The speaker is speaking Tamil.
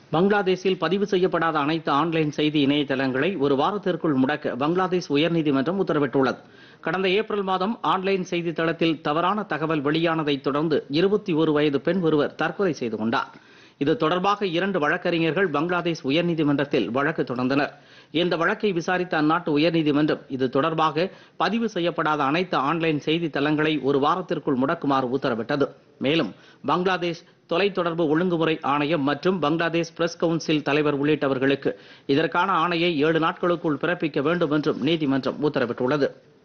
பங்களாதேஷில் பதிவு செய்யப்படாத அனைத்து ஆன்லைன் செய்தி இணையதளங்களை ஒரு வாரத்திற்குள் முடக்க பங்களாதேஷ் உயர்நீதிமன்றம் உத்தரவிட்டுள்ளது கடந்த ஏப்ரல் மாதம் ஆன்லைன் செய்தி தளத்தில் தவறான தகவல் வெளியானதைத் தொடர்ந்து இருபத்தி ஒரு வயது பெண் ஒருவர் தற்கொலை செய்து கொண்டார் இது தொடர்பாக இரண்டு வழக்கறிஞர்கள் பங்களாதேஷ் உயர்நீதிமன்றத்தில் வழக்கு தொடர்ந்தனர் இந்த வழக்கை விசாரித்த அந்நாட்டு உயர்நீதிமன்றம் இது தொடர்பாக பதிவு செய்யப்படாத அனைத்து ஆன்லைன் செய்தி தளங்களை ஒரு வாரத்திற்குள் முடக்குமாறு உத்தரவிட்டது மேலும் பங்களாதேஷ் தொலைத்தொடர்பு ஒழுங்குமுறை ஆணையம் மற்றும் பங்களாதேஷ் பிரஸ் கவுன்சில் தலைவர் உள்ளிட்டவர்களுக்கு இதற்கான ஆணையை ஏழு நாட்களுக்குள் பிறப்பிக்க வேண்டும் என்றும் நீதிமன்றம் உத்தரவிட்டுள்ளது